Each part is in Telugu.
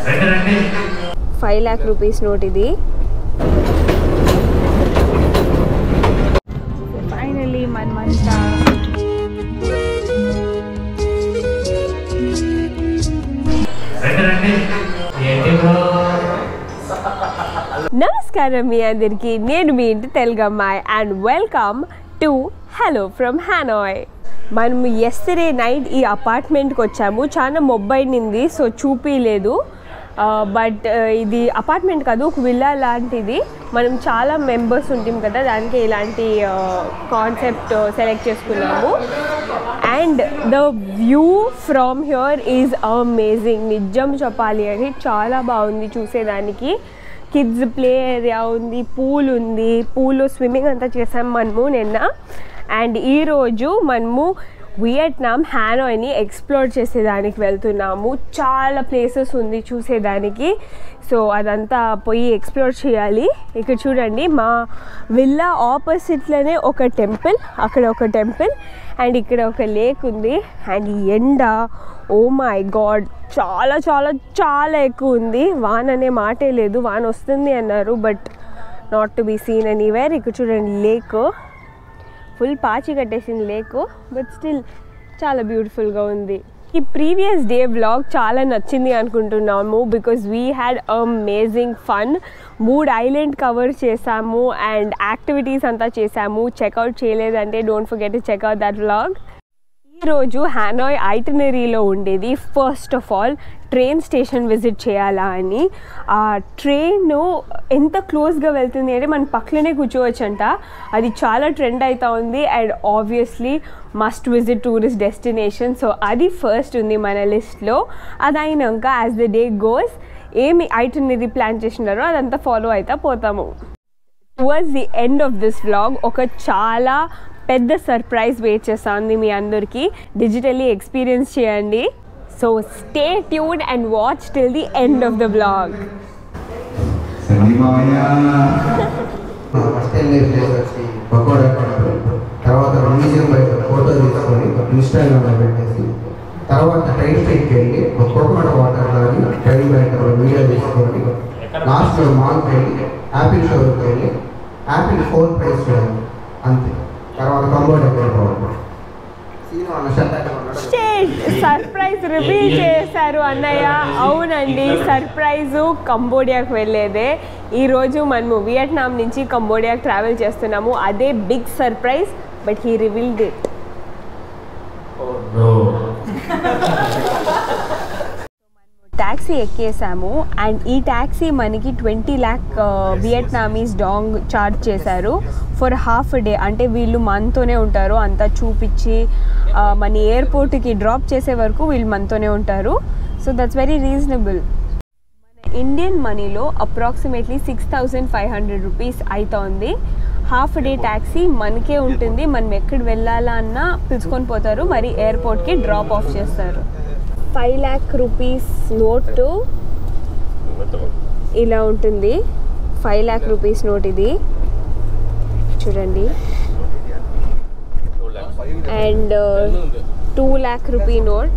ఫైవ్ ల్యాక్ రూపీస్ నోట్ ఇది ఫైనలీ మనమంతా నమస్కారం మీ అందరికీ నేను మీ ఇంటి తెలుగు అమ్మాయి and welcome to hello from Hanoi మనం ఎస్టర్డే నైట్ ఈ అపార్ట్మెంట్కి వచ్చాము చాలా మొబ్బైనింది సో చూపించలేదు బట్ ఇది అపార్ట్మెంట్ కాదు ఒక విల్లా లాంటిది మనం చాలా మెంబర్స్ ఉంటాం కదా దానికి ఇలాంటి కాన్సెప్ట్ సెలెక్ట్ చేసుకున్నాము and the view from here is amazing నిజం చెప్పాలి అని చాలా బాగుంది చూసేదానికి కిడ్స్ ప్లే ఏరియా ఉంది పూల్ ఉంది పూల్లో స్విమ్మింగ్ అంతా చేసాం మనము నిన్న అండ్ ఈరోజు మనము వియట్నాం హ్యానోయ్ని ఎక్స్ప్లోర్ చేసేదానికి వెళ్తున్నాము చాలా ప్లేసెస్ ఉంది చూసేదానికి సో అదంతా పోయి ఎక్స్ప్లోర్ చేయాలి ఇక్కడ చూడండి మా విల్లా ఆపోజిట్లోనే ఒక టెంపుల్ అక్కడ ఒక టెంపుల్ అండ్ ఇక్కడ ఒక లేక్ ఉంది అండ్ ఈ ఎండ ఓ మై గాడ్ చాలా చాలా చాలా ఎక్కువ ఉంది వాన్ అనే మాటే లేదు వాన్ వస్తుంది అన్నారు but not to be seen anywhere ఇక్కడ చూడండి లేక్ ఫుల్ పాచి కట్టేసింది లేక్ బట్ స్టిల్ చాలా బ్యూటిఫుల్గా ఉంది ఈ ప్రీవియస్ డే వ్లాగ్ చాలా నచ్చింది అనుకుంటున్నాము because we had amazing fun mood island cover చేసాము అండ్ యాక్టివిటీస్ అంతా చేసాము చెక్అవుట్ చేయలేదంటే don't forget to check out that vlog ఈరోజు హ్యానాయ్ ఐటనరీలో ఉండేది first of all train station visit చేయాలా అని ఆ ట్రైన్ ఎంత క్లోజ్గా వెళ్తుంది అంటే మన పక్కనే కూర్చోవచ్చంట అది చాలా ట్రెండ్ అవుతా ఉంది and obviously must visit tourist destination so అది ఫస్ట్ ఉంది మన లిస్ట్లో అది అయినాక యాజ్ ద డే గోస్ ఏమి ఐటనరీ ప్లాన్ చేసినారో అదంతా ఫాలో అవుతా పోతాము towards the end of this vlog ఒక చాలా పెద్ద సర్ప్రైజ్ వెయిట్ చేస్తుంది మీ అందరికీ డిజిటల్లీ ఎక్స్పీరియన్స్ చేయండి so stay tune and watch till the end of the vlog first వెళ్ళే ప్లేస్ వచ్చి పకోడా టెంపుల్ తర్వాత మ్యూజియం బయట ఫోటో తీసుకొని ఇన్స్టాగ్రామ్లో పెట్టేసి తర్వాత ట్రైన్ స్టేట్కి వెళ్ళి ఒక కోకోనట్ వాటర్ తాగి ట్రైన్ బయట వీడియో తీసుకొని లాస్ట్లో మాల్కి వెళ్ళి యాపిల్ షోరూమ్కి వెళ్ళి యాపిల్ ఫోన్ ప్రైస్ చూడండి అంతే తర్వాత కంబోర్డ్కి వెళ్ళిపోవాలి సీను అన్న షర్ట్ సర్ప్రైజ్ రివీల్ చేశారు అన్నయ్య అవునండి సర్ప్రైజు కంబోడియాకి వెళ్ళేదే ఈరోజు మనము వియట్నాం నుంచి కంబోడియాకి ట్రావెల్ చేస్తున్నాము అదే big surprise but he revealed it taxi ఎక్కేసాము అండ్ ఈ ట్యాక్సీ మనకి twenty lakh Vietnamese dong charge చేశారు ఫర్ హాఫ్ డే అంటే వీళ్ళు మనతోనే ఉంటారు అంతా చూపించి ఆ, మన ఎయిర్పోర్ట్కి డ్రాప్ చేసే వరకు వీళ్ళు మనతోనే ఉంటారు సో దట్స్ వెరీ రీజనబుల్ మన ఇండియన్ మనీలో approximately six thousand five hundred rupees అవుతోంది హాఫ్ డే ట్యాక్సీ మనకే ఉంటుంది మనం ఎక్కడ వెళ్ళాలా అన్నా పిలుచుకొని పోతారు మరి ఎయిర్పోర్ట్కి డ్రాప్ ఆఫ్ చేస్తారు ఫైవ్ ల్యాక్ రూపీస్ నోటు ఇలా ఉంటుంది ఫైవ్ ల్యాక్ రూపీస్ నోట్ ఇది చూడండి and two lakh rupee note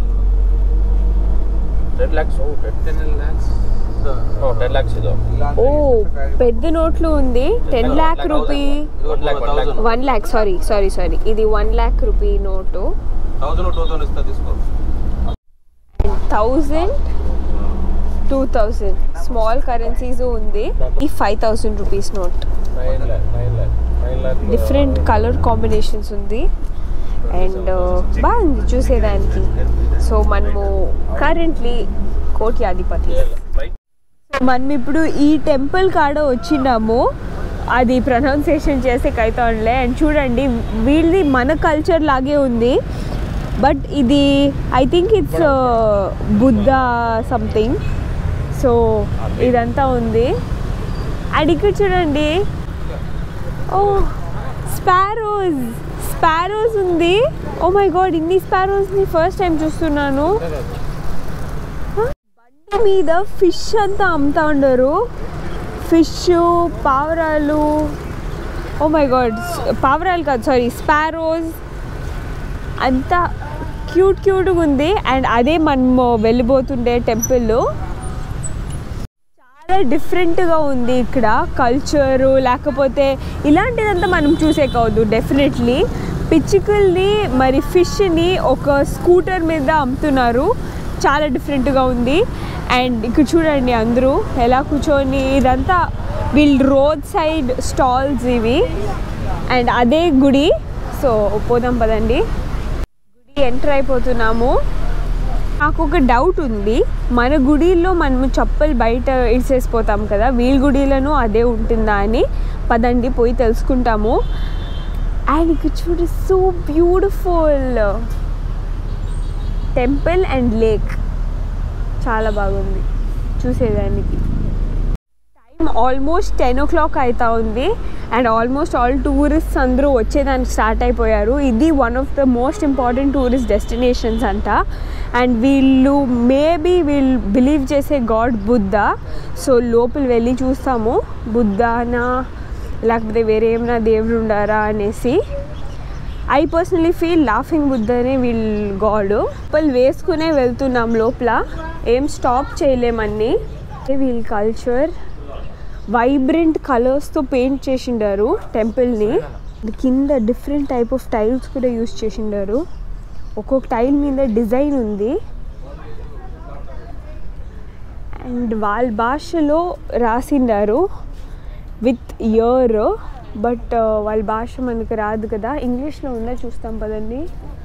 ten lakhs ten lakhs ten lakhs ఇది ఓ పెద్ద నోట్లు ఉంది ten lakh rupee one lakh one lakh one lakh sorry sorry sorry ఇది one lakh rupee note thousand two thousand ఇస్తా తీసుకో thousand two thousand small currencies ఉంది ఈ five thousand rupees note nine lakh nine lakh nine lakh different colour combinations ఉంది అండ్ బాగుంది చూసేదానికి సో మనము కరెంట్లీ కోట్యాధిపతి మనం ఇప్పుడు ఈ టెంపుల్ కాడ వచ్చినాము అది ప్రొనౌన్సియేషన్ చేసే కైతాండ్లే అండ్ చూడండి వీళ్ళది మన కల్చర్ లాగే ఉంది బట్ ఇది I think it's Buddha something so ఇదంతా ఉంది అండ్ ఇక్కడ చూడండి ఓ స్పారోస్ స్పారోస్ ఉంది ఓ మై గాడ్ ఇన్ని స్పారోస్ని ఫస్ట్ టైం చూస్తున్నాను బండి మీద ఫిష్ అంతా అమ్ముతా ఉండరు ఫిష్ పావురాలు ఓ మై గాడ్ పావురాలు కాదు సారీ స్పారోస్ అంతా క్యూట్ క్యూట్గా ఉంది అండ్ అదే మనము వెళ్ళిపోతుండే టెంపుల్ చాలా డిఫరెంట్గా ఉంది ఇక్కడ కల్చరు లేకపోతే ఇలాంటిదంతా మనం చూసే కావద్దు డెఫినెట్లీ పిచ్చుకల్ని మరి ఫిష్ని ఒక స్కూటర్ మీద అమ్ముతున్నారు చాలా డిఫరెంట్గా ఉంది అండ్ ఇక్కడ చూడండి అందరూ ఎలా కూర్చొని ఇదంతా వీళ్ళు రోడ్ సైడ్ స్టాల్స్ ఇవి అండ్ అదే గుడి సో పోదాం పదండి గుడి ఎంటర్ అయిపోతున్నాము నాకు ఒక డౌట్ ఉంది మన గుడిలో మనము చప్పలు బయట ఇడిసేసిపోతాం కదా వీళ్ళ గుడిలోనూ అదే ఉంటుందా అని పదండి పోయి తెలుసుకుంటాము అండ్ ఇక్కడ చూడు so beautiful temple and lake చాలా బాగుంది చూసేదానికి time almost ten o'clock అవుతా ఉంది అండ్ ఆల్మోస్ట్ ఆల్ టూరిస్ట్స్ అందరూ వచ్చేదానికి స్టార్ట్ అయిపోయారు ఇది one of the most important tourist destinations అంట అండ్ వీళ్ళు మేబీ వీళ్ళు బిలీవ్ చేసే గాడ్ బుద్ధ సో లోపల వెళ్ళి చూస్తాము బుద్ధానా లేకపోతే వేరే ఏమైనా దేవుడు ఉండారా అనేసి ఐ పర్సనలీ ఫీల్ లాఫింగ్ బుద్ధనే వీళ్ళు గాడ్ లోపల వేసుకునే వెళ్తున్నాం లోపల ఏం స్టాప్ చేయలేమని వీళ్ళ కల్చర్ వైబ్రెంట్ కలర్స్తో పెయింట్ చేసిండారు టెంపుల్ని కింద డిఫరెంట్ టైప్ ఆఫ్ టైల్స్ కూడా యూస్ చేసిండారు ఒక్కొక్క టైల్ మీద డిజైన్ ఉంది అండ్ వాళ్ళ భాషలో రాసిండారు విత్ ఇయర్ బట్ వాళ్ళ భాష మనకు రాదు కదా ఇంగ్లీష్లో ఉందా చూస్తాం పదండి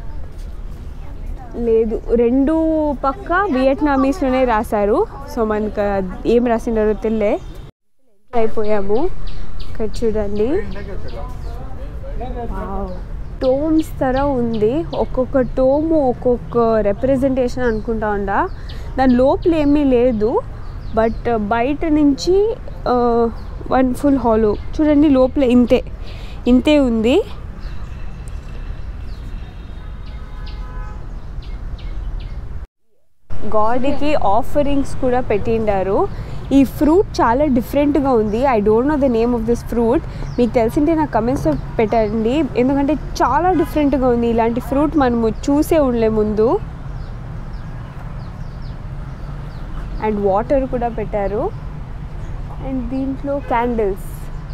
లేదు రెండు పక్క వియట్నామీస్లోనే రాశారు సో మనకు ఏం రాసిండారో తెలియే అయిపోయాము ఇక్కడ చూడండి టోమ్స్ తర ఉంది ఒక్కొక్క టోము ఒక్కొక్క రిప్రజెంటేషన్ అనుకుంటా ఉండా దాని లోపల ఏమీ లేదు బట్ బయట నుంచి వన్ ఫుల్ హాలో చూడండి లోపల ఇంతే ఇంతే ఉంది గాడ్కి ఆఫరింగ్స్ కూడా పెట్టిండారు ఈ ఫ్రూట్ చాలా డిఫరెంట్గా ఉంది I don't know the name of this fruit మీకు తెలిసింటే నాకు కమెంట్స్లో పెట్టండి ఎందుకంటే చాలా డిఫరెంట్గా ఉంది ఇలాంటి ఫ్రూట్ మనము చూసే ఉండలే ముందు అండ్ వాటర్ కూడా పెట్టారు అండ్ దీంట్లో క్యాండిల్స్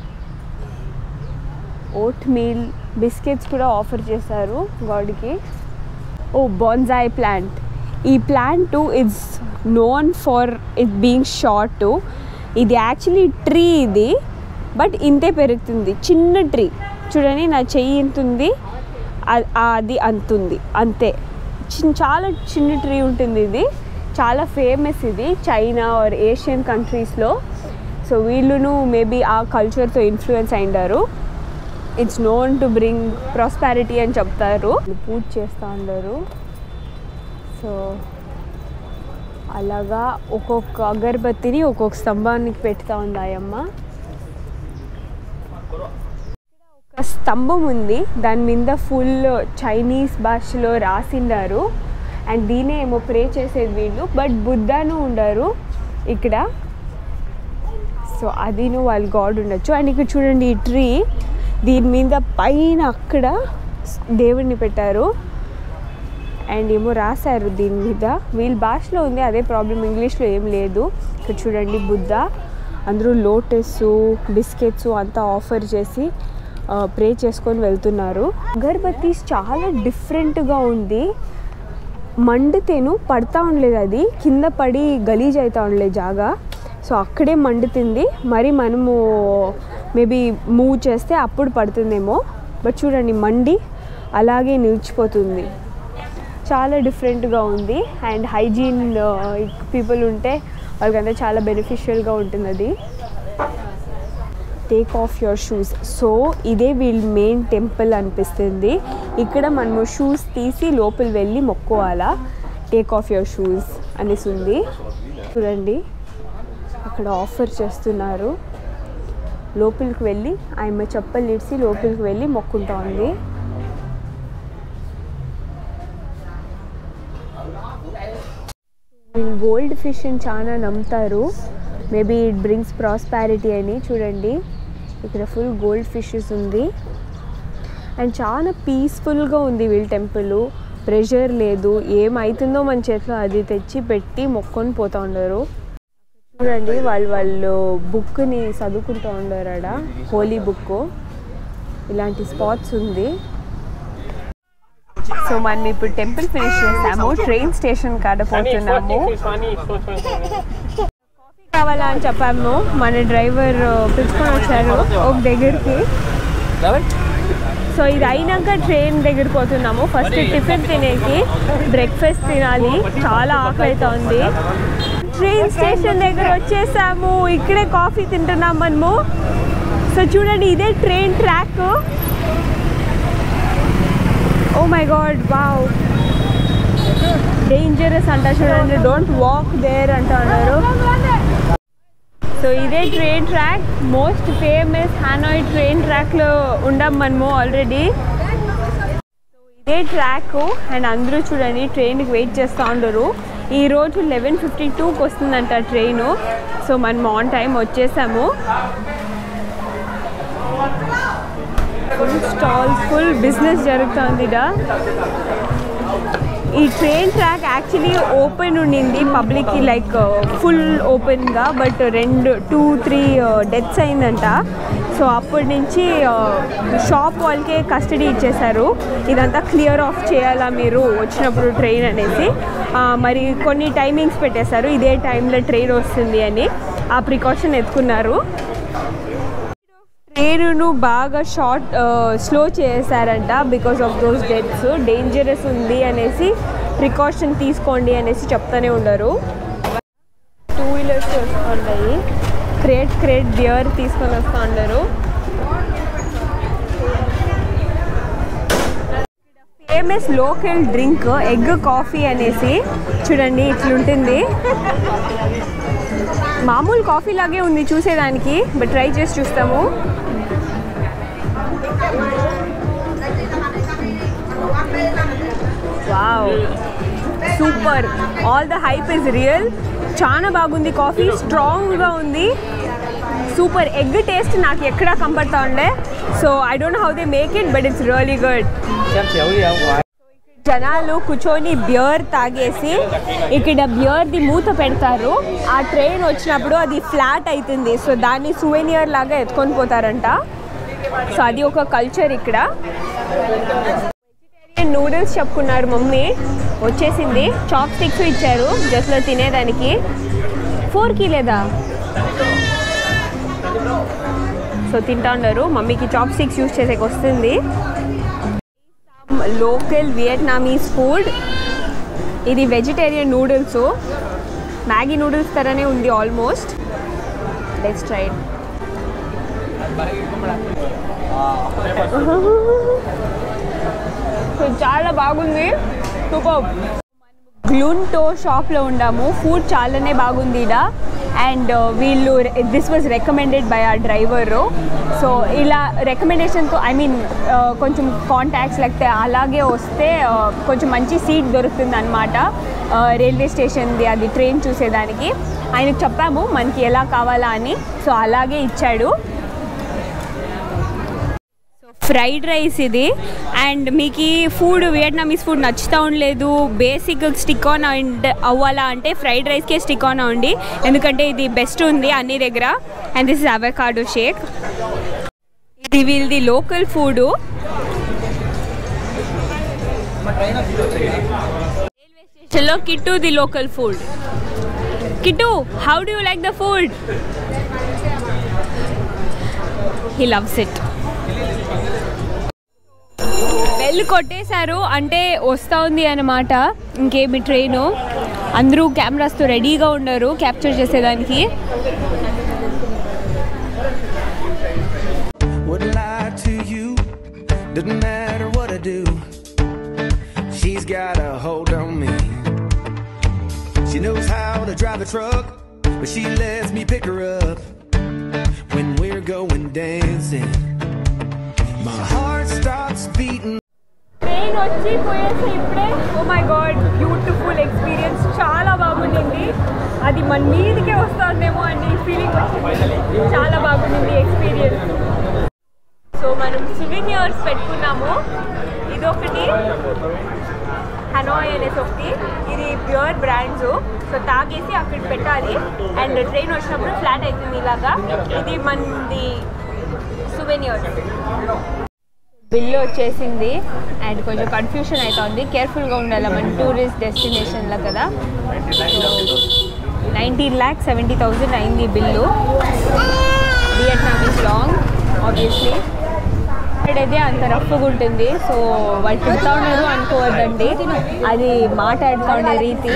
ఓట్ మీల్ బిస్కెట్స్ కూడా ఆఫర్ చేశారు గాడ్కి ఓ బాన్జాయ్ ప్లాంట్ ఈ plant it's known for it being short ఇది యాక్చువల్లీ ట్రీ ఇది బట్ ఇంతే పెరుగుతుంది చిన్న ట్రీ చూడండి నా చెయ్యి ఎంత ఉంది అ- అది అంత ఉంది అంతే చిన్న చాలా చిన్న ట్రీ ఉంటుంది ఇది చాలా ఫేమస్ ఇది చైనా ఆర్ ఏషియన్ కంట్రీస్లో సో వీళ్ళును మేబీ ఆ కల్చర్తో ఇన్ఫ్లుయెన్స్ అయిండారు it's known to bring prosperity అని చెప్తారు పూజ చేస్తూ ఉండరు సో అలాగా ఒక్కొక్క అగరబత్తిని ఒక్కొక్క స్తంభానికి పెడతా ఉంది ఆయమ్మ ఒక స్తంభం ఉంది దాని మీద ఫుల్ చైనీస్ భాషలో రాసిండారు అండ్ దీనే ఏమో ప్రే చేసేది వీళ్ళు బట్ బుద్ధాను ఉండరు ఇక్కడ సో అదిను వాళ్ళ గాడ్ ఉండొచ్చు అండ్ ఇక్కడ చూడండి ఈ ట్రీ దీని మీద పైన అక్కడ దేవుడిని పెట్టారు అండ్ ఏమో రాశారు దీని మీద వీళ్ళ భాషలో ఉంది అదే ప్రాబ్లం ఇంగ్లీష్లో ఏం లేదు ఇక్కడ చూడండి బుద్ధ అందరూ లోటస్ బిస్కెట్స్ అంతా ఆఫర్ చేసి ప్రే చేసుకొని వెళ్తున్నారు అగర్బత్తీస్ చాలా డిఫరెంట్గా ఉంది మండితేను పడతా ఉండలేదు అది కింద పడి గలీజ్ అవుతా ఉండలేదు జాగా సో అక్కడే మండుతుంది మరి మనము మేబీ మూవ్ చేస్తే అప్పుడు పడుతుందేమో బట్ చూడండి మండి అలాగే నిలిచిపోతుంది చాలా డిఫరెంట్గా ఉంది అండ్ హైజీన్ పీపుల్ ఉంటే వాళ్ళకంతా చాలా బెనిఫిషియల్గా ఉంటుంది అది take off your shoes so ఇదే వీళ్ళ మెయిన్ టెంపుల్ అనిపిస్తుంది ఇక్కడ మనము షూస్ తీసి లోపల వెళ్ళి మొక్కోవాలా టేక్ ఆఫ్ యువర్ షూస్ అనేసి ఉంది చూడండి అక్కడ ఆఫర్ చేస్తున్నారు లోపలికి వెళ్ళి ఆమె చెప్పలు ఇడిసి లోపలికి వెళ్ళి మొక్కుంటా ఉంది వీళ్ళు గోల్డ్ ఫిష్ని చాలా నమ్ముతారు మేబీ ఇట్ బ్రింగ్స్ ప్రాస్పారిటీ అని చూడండి ఇక్కడ ఫుల్ గోల్డ్ ఫిషెస్ ఉంది అండ్ చాలా పీస్ఫుల్గా ఉంది వీళ్ళ టెంపుల్ ప్రెషర్ లేదు ఏమవుతుందో మన చేతిలో అది తెచ్చి పెట్టి మొక్కొని పోతా ఉండరు చూడండి వాళ్ళు వాళ్ళు బుక్ని చదువుకుంటూ ఉండారడ హోలీ బుక్ ఇలాంటి స్పాట్స్ ఉంది సో మనం ఇప్పుడు టెంపుల్ ఫినిష్ చేసాము ట్రైన్ స్టేషన్ కాడ పోతున్నాము కావాలా అని చెప్పాము మన డ్రైవర్ పిలుచుకొని వచ్చారు ఒక దగ్గరికి సో ఇది అయినాక ట్రైన్ దగ్గరికి పోతున్నాము ఫస్ట్ టిఫిన్ తినేకి బ్రేక్ఫాస్ట్ తినాలి చాలా ఆకలి అవుతుంది ట్రైన్ స్టేషన్ దగ్గర వచ్చేసాము ఇక్కడే కాఫీ తింటున్నాం మనము సో చూడండి ఇదే train track oh my god wow dangerous అంట చూడండి డోంట్ వాక్ దేర్ అంట అన్నారు సో ఇదే train track most famous Hanoi train ట్రాక్లో ఉండం మనము ఆల్రెడీ సో ఇదే ట్రాక్ అండ్ అందరూ చూడండి ట్రైన్కి వెయిట్ చేస్తూ ఉండరు ఈ రోజు లెవెన్ ఫిఫ్టీ టూకి వస్తుందంట ట్రైన్ సో మనం ఆన్ టైం వచ్చేసాము ఫుల్ స్టాల్స్ ఫుల్ బిజినెస్ జరుగుతుంది ఇడ ఈ ట్రైన్ ట్రాక్ యాక్చువల్లీ ఓపెన్ ఉండింది పబ్లిక్కి లైక్ ఫుల్ ఓపెన్గా బట్ రెండు టూ త్రీ డెత్స్ అయిందంట సో అప్పటి నుంచి షాప్ వాళ్ళకే కస్టడీ ఇచ్చేశారు ఇదంతా క్లియర్ ఆఫ్ చేయాలా మీరు వచ్చినప్పుడు ట్రైన్ అనేసి ఆ, మరి కొన్ని టైమింగ్స్ పెట్టేశారు ఇదే టైంలో ట్రైన్ వస్తుంది అని ఆ ప్రికాషన్ ఎత్తుకున్నారు ట్రైన్ను బాగా షార్ట్ స్లో చేశారంట because of those deaths dangerous ఉంది అనేసి ప్రికాషన్ తీసుకోండి అనేసి చెప్తానే ఉండరు టూ వీలర్స్ వస్తూ ఉంటాయి క్రేట్ క్రేట్ బియర్ తీసుకొని వస్తూ ఉండరు famous local drink egg coffee అనేసి చూడండి ఇట్లుంటుంది మామూలు కాఫీ లాగే ఉంది చూసేదానికి బట్ ట్రై చేసి చూస్తాము wow super all the hype is real చాలా బాగుంది కాఫీ స్ట్రాంగ్గా ఉంది సూపర్ ఎగ్ టేస్ట్ నాకు ఎక్కడా కంపడతా ఉండే so I don't how they make it but it's really good జనాలు కూర్చొని బియర్ తాగేసి ఇక్కడ బియర్ది మూత పెడతారు ఆ ట్రైన్ వచ్చినప్పుడు అది ఫ్లాట్ అవుతుంది సో దాన్ని సువెనియర్ లాగా ఎత్తుకొని పోతారంట సో అది ఒక కల్చర్ ఇక్కడ వెజిటేరియన్ నూడిల్స్ చెప్పుకున్నారు మమ్మీ వచ్చేసింది చాప్ స్టిక్స్ ఇచ్చారు జస్ట్లో తినేదానికి ఫోర్కి లేదా సో తింటా ఉన్నారు మమ్మీకి చాప్ స్టిక్స్ యూస్ చేసేకి వస్తుంది లోకల్ వియట్నామీస్ ఫుడ్ ఇది వెజిటేరియన్ నూడిల్స్ మ్యాగీ నూడిల్స్ తరనే ఉంది ఆల్మోస్ట్ లెట్స్ ట్రై చాలా బాగుంది సూపర్ గ్లూన్టో షాప్లో ఉండాము ఫుడ్ చాలానే బాగుంది ఇడ అండ్ వీళ్ళు దిస్ వాజ్ రికమెండెడ్ బై ఆ డ్రైవరు సో ఇలా రికమెండేషన్తో ఐ మీన్ కొంచెం కాంటాక్ట్స్ లేకపోతే అలాగే వస్తే uh, కొంచెం మంచి సీట్ దొరుకుతుంది అనమాట రైల్వే స్టేషన్ది అది ట్రైన్ చూసేదానికి ఆయనకు చెప్పాము మనకి ఎలా కావాలా అని సో అలాగే ఇచ్చాడు ఫ్రైడ్ రైస్ ఇది అండ్ మీకు ఈ ఫుడ్ వియట్నామీస్ ఫుడ్ నచ్చుతూ ఉండలేదు బేసిక్ స్టిక్ ఆన్ అవ్వాలా అంటే ఫ్రైడ్ రైస్కే స్టిక్ ఆన్ అవ్వండి ఎందుకంటే ఇది బెస్ట్ ఉంది అన్ని దగ్గర and this is avocado shake ఇది వీళ్ళది లోకల్ ఫుడ్ రైల్వే స్టేషన్లో కిట్టు ది లోకల్ ఫుడ్ కిట్టు how do you like the food he loves it bell కొట్టేశారు అంటే వస్తూ ఉంది అన్నమాట ఇంకేమి ట్రైను అందరూ కెమెరాస్తో రెడీగా ఉన్నారు క్యాప్చర్ చేసేదానికి Wouldn't lie to you, doesn't matter what I do. She's got a hold on me. She knows how to drive a truck, but she lets me pick her up when we're going dancing. My heart stops beating. Train వచ్చి పోయేసి ఇప్పుడే oh my god beautiful experience చాలా బాగుండింది అది మన మీదకే వస్తుందేమో అని ఫీలింగ్ వచ్చింది చాలా బాగుండింది ఎక్స్పీరియన్స్ సో మనం సువెనియర్స్ పెట్టుకున్నాము ఇదొకటి హనోయ్ అనేసి ఒకటి ఇది ప్యూర్ బ్రాండ్స్ సో తాగేసి అక్కడ పెట్టాలి అండ్ ట్రైన్ వచ్చినప్పుడు ఫ్లాట్ అవుతుంది ఇలాగా ఇది మనది సువెనియర్ బిల్లు వచ్చేసింది అండ్ కొంచెం కన్ఫ్యూషన్ అవుతుంది కేర్ఫుల్గా ఉండాలి మన టూరిస్ట్ డెస్టినేషన్లో కదా నైన్టీన్ ల్యాక్ సెవెంటీ థౌజండ్ అయింది bill Vietnam is long obviously అయితే అంత రఫ్గా ఉంటుంది సో వాళ్ళు చెప్తా ఉన్నారు అనుకోవద్దండి అది మాట్లాడుతూ ఉండే రీతి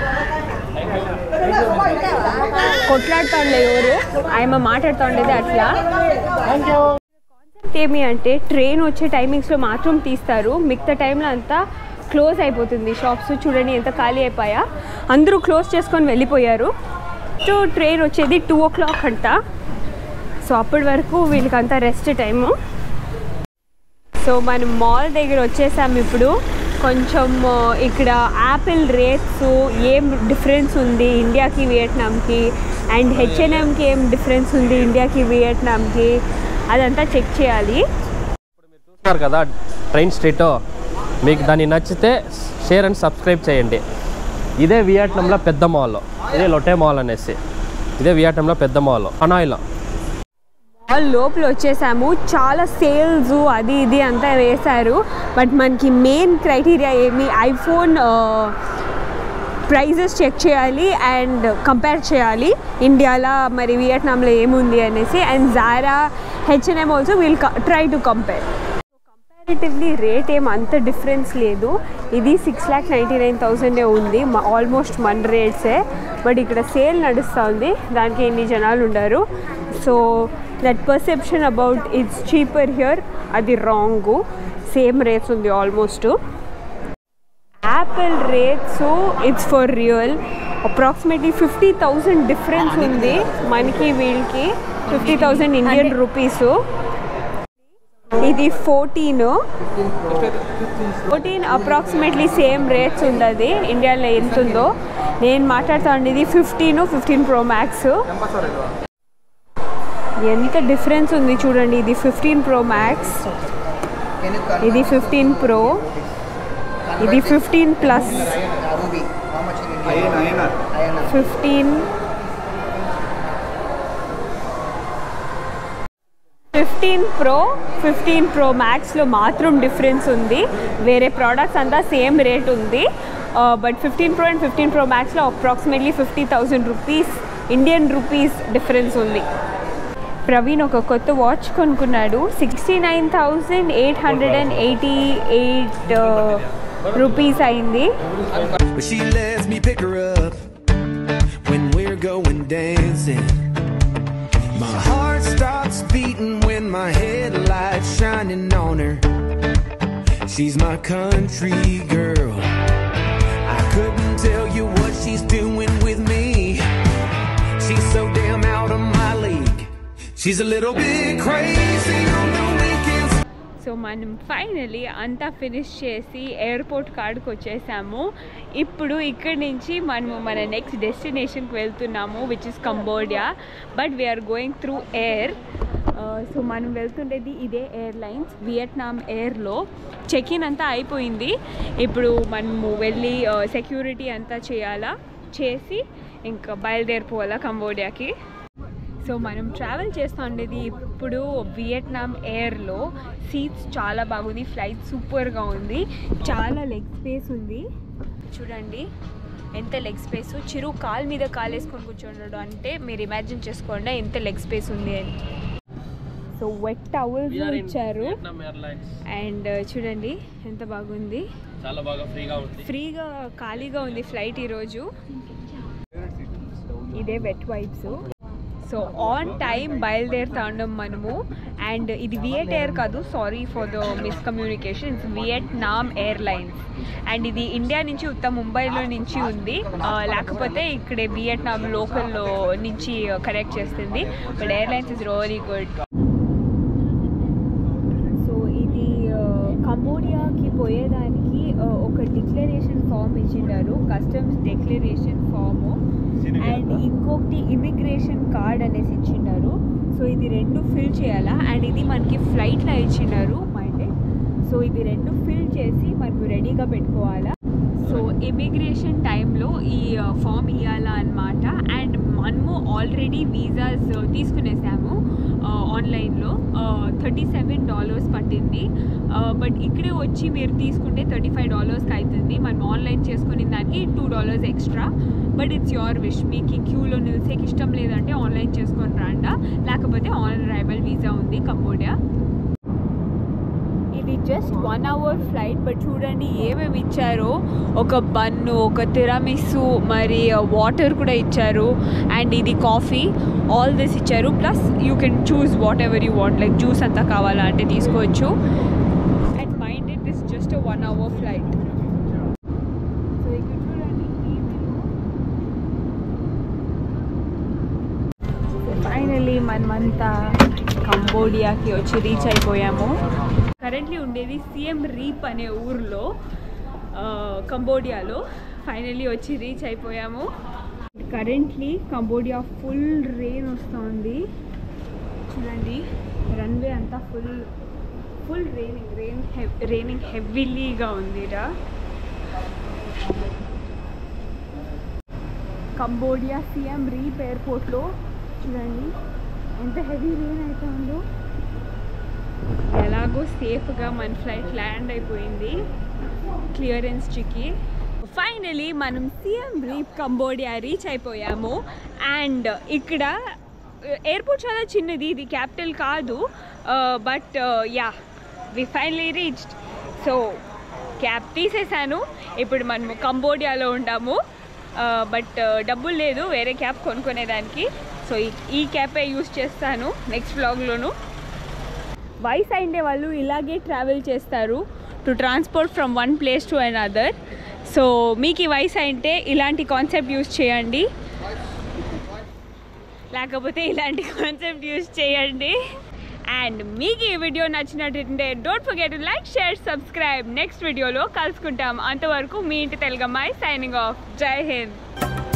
కొట్లాడుతూ ఉండే ఎవరు ఆయన మాట్లాడుతూ ఉండేది అట్లా కాన్సెప్ట్ ఏమి అంటే ట్రైన్ వచ్చే టైమింగ్స్లో మాత్రం తీస్తారు మిగతా టైంలో అంతా క్లోజ్ అయిపోతుంది షాప్స్ చూడండి ఎంత ఖాళీ అయిపోయా అందరూ క్లోజ్ చేసుకొని వెళ్ళిపోయారు సో ట్రైన్ వచ్చేది టూ ఓ క్లాక్ అంట సో అప్పటి వరకు వీళ్ళకంతా రెస్ట్ టైము సో మనం మాల్ దగ్గర వచ్చేసాం ఇప్పుడు కొంచెం ఆ, ఇక్కడ యాపిల్ రేట్స్ ఏం డిఫరెన్స్ ఉంది ఇండియాకి వియట్నాంకి అండ్ హెచ్ఎన్ఎంకి ఏం డిఫరెన్స్ ఉంది ఇండియాకి వియట్నాంకి అదంతా చెక్ చేయాలి చూస్తున్నారు కదా ట్రైన్ స్ట్రీట్ మీకు దాన్ని నచ్చితే షేర్ అండ్ సబ్స్క్రైబ్ చేయండి ఇదే వియట్నాంలో పెద్ద మాల్ ఇదే లొటే మాల్ అనేసి ఇదే వియట్నాంలో పెద్ద మాల్ హనాయిలో మాల్ లోపల వచ్చేసాము చాలా సేల్స్ అది ఇది అంతా వేశారు బట్ మనకి మెయిన్ క్రైటీరియా ఏమి ఐఫోన్ ప్రైజెస్ చెక్ చేయాలి అండ్ కంపేర్ చేయాలి ఇండియాలో మరి వియట్నాంలో ఏముంది అనేసి and Zara H and M also will try to compare comparatively rate ఏం అంత డిఫరెన్స్ లేదు ఇది సిక్స్ ల్యాక్ నైంటీ నైన్ థౌసండే ఉంది ఆల్మోస్ట్ మన రేట్సే బట్ ఇక్కడ సేల్ నడుస్తూ ఉంది దానికి ఎన్ని జనాలు ఉండరు so that perception about it's cheaper here అది రాంగ్ సేమ్ రేట్స్ ఉంది almost Apple rates it's for real approximately fifty thousand difference ఉంది మనకి వీళ్ళకి ఫిఫ్టీ థౌజండ్ ఇండియన్ రూపీస్ ఇది fourteen fourteen approximately same rates ఉండదు ఇండియాలో ఎంత ఉందో నేను మాట్లాడుతా ఉండేది ఫిఫ్టీన్ ఫిఫ్టీన్ ప్రో మ్యాక్స్ ఎంత డిఫరెన్స్ ఉంది చూడండి ఇది ఫిఫ్టీన్ ప్రో మ్యాక్స్ ఇది ఫిఫ్టీన్ ప్రో ఇది fifteen plus fifteen fifteen pro fifteen pro మ్యాక్స్లో మాత్రం డిఫరెన్స్ ఉంది వేరే ప్రోడక్ట్స్ అంతా సేమ్ రేట్ ఉంది but fifteen pro and fifteen pro మ్యాక్స్లో approximately fifty thousand rupees Indian rupees difference ఉంది ప్రవీణ్ ఒక కొత్త వాచ్ కొనుక్కున్నాడు sixty nine thousand eight hundred and eighty eight rupees అయింది But she lets me pick her up when we're going dancing. My heart stops beating when my headlights shining on her. She's my country girl. I couldn't tell you what she's doing with me. She's so damn out of my league. She's a little bit crazy on the weekends. So మనం ఫైనలీ అంతా ఫినిష్ చేసి ఎయిర్పోర్ట్ కాడికి వచ్చేసాము ఇప్పుడు ఇక్కడి నుంచి మనము మన నెక్స్ట్ డెస్టినేషన్కి వెళ్తున్నాము which is Cambodia but we're going through air so మనం వెళ్తుండేది ఇదే ఎయిర్లైన్స్ వియట్నాం ఎయిర్లో చెక్ ఇన్ అంతా అయిపోయింది ఇప్పుడు మనము వెళ్ళి సెక్యూరిటీ అంతా చేయాలా చేసి ఇంకా బయలుదేరిపోవాలా కంబోడియాకి సో మనం ట్రావెల్ చేస్తూ ఉండేది ఇప్పుడు వియట్నాం ఎయిర్లో సీట్స్ చాలా బాగుంది ఫ్లైట్ సూపర్గా ఉంది చాలా లెగ్ స్పేస్ ఉంది చూడండి ఎంత లెగ్ స్పేస్ చిరు కాల్ మీద కాల్ వేసుకొని కూర్చున్నాడు అంటే మీరు ఇమాజిన్ చేసుకోండి ఎంత లెగ్ స్పేస్ ఉంది అని సో వెట్ టవల్స్ ఇచ్చారు ఎయిర్లైన్స్ అండ్ చూడండి ఎంత బాగుంది చాలా బాగా ఫ్రీగా ఉంది ఫ్రీగా ఖాళీగా ఉంది ఫ్లైట్ ఈరోజు ఇదే wet vibes so on time బయలుదేరుతా ఉన్నాం మనము అండ్ ఇది వియట్ ఎయిర్ కాదు sorry for the miscommunication it's Vietnam airlines and ఇది ఇండియా నుంచి ఉత్త ముంబైలో నుంచి ఉంది ఆ, లేకపోతే ఇక్కడే వియట్నాం లోకల్లో నుంచి కనెక్ట్ చేస్తుంది but airlines is really good so ఇది కంబోడియాకి పోయేదానికి ఆ, ఒక డిక్లరేషన్ ఫామ్ ఇచ్చిండారు కస్టమ్స్ డిక్లరేషన్ ఫామ్ అండ్ ఇంకొకటి ఇమిగ్రేషన్ కార్డ్ అనేసి ఇచ్చిండారు సో ఇది రెండు ఫిల్ చేయాలా అండ్ ఇది మనకి ఫ్లైట్లో ఇచ్చిండారు మైండెడ్ సో ఇది రెండు ఫిల్ చేసి మనకు రెడీగా పెట్టుకోవాలా సో ఇమిగ్రేషన్ టైంలో ఈ ఫామ్ ఇవ్వాలా అనమాట అండ్ మనము ఆల్రెడీ వీసాస్ తీసుకునేసాము ఆన్లైన్లో థర్టీ సెవెన్ డాలర్స్ పట్టింది బట్ ఇక్కడే వచ్చి మీరు తీసుకుంటే థర్టీ ఫైవ్ డాలర్స్కి అవుతుంది మనం ఆన్లైన్ చేసుకునే దానికి two dollars extra but it's your wish మీకు ఈ క్యూలో నిలిసేకి ఇష్టం లేదంటే ఆన్లైన్ చేసుకొని రాండా లేకపోతే ఆన్ అరైవల్ వీసా ఉంది కంబోడియా ఇది just one hour flight but చూడండి ఏమేమి ఇచ్చారో ఒక బన్ను ఒక తిరామిసు మరి వాటర్ కూడా ఇచ్చారు అండ్ ఇది కాఫీ ఆల్ దిస్ ఇచ్చారు plus you can choose whatever you want like juice అంతా కావాలా అంటే తీసుకోవచ్చు and mind it is just one hour flight so ఇక్కడ చూడండి ఈ menu. ఫైనలీ మనమంతా కంబోడియాకి వచ్చి రీచ్ అయిపోయాము కరెంట్లీ ఉండేది సిఎం రీప్ అనే ఊర్లో ఆ, కంబోడియాలో ఫైనలీ వచ్చి రీచ్ అయిపోయాము కరెంట్లీ కంబోడియా ఫుల్ రెయిన్ వస్తుంది చూడండి రన్వే అంతా full full raining rain raining హెవీలీగా ఉంది ఇడ కంబోడియా సిఎం రీప్ ఎయిర్పోర్ట్లో చూడండి ఎంత హెవీ రెయిన్ అయితే ఉందో ఎలాగో సేఫ్గా మన ఫ్లైట్ ల్యాండ్ అయిపోయింది క్లియరెన్స్ చిక్కి ఫైనలీ మనం సిఎం రీప్ కంబోడియా రీచ్ అయిపోయాము అండ్ ఇక్కడ ఎయిర్పోర్ట్ చాలా చిన్నది ఇది క్యాపిటల్ కాదు but yeah we finally reached so cab తీసేసాను ఇప్పుడు మనము కంబోడియాలో ఉంటాము బట్ డబ్బులు లేదు వేరే క్యాబ్ కొనుక్కునేదానికి సో ఈ ఈ క్యాబే యూస్ చేస్తాను నెక్స్ట్ వ్లాగ్లోను వయసు అయిండే వాళ్ళు ఇలాగే ట్రావెల్ చేస్తారు to transport from one place to another so మీకు ఈ వయసు అయింటే ఇలాంటి కాన్సెప్ట్ యూస్ చేయండి లేకపోతే ఇలాంటి కాన్సెప్ట్ యూస్ చేయండి అండ్ మీకు ఈ వీడియో నచ్చినట్టుంటే don't forget like share subscribe next వీడియోలో కలుసుకుంటాం అంతవరకు మీ ఇంటి తెలుగమ్మాయి సైనింగ్ ఆఫ్ జై హింద్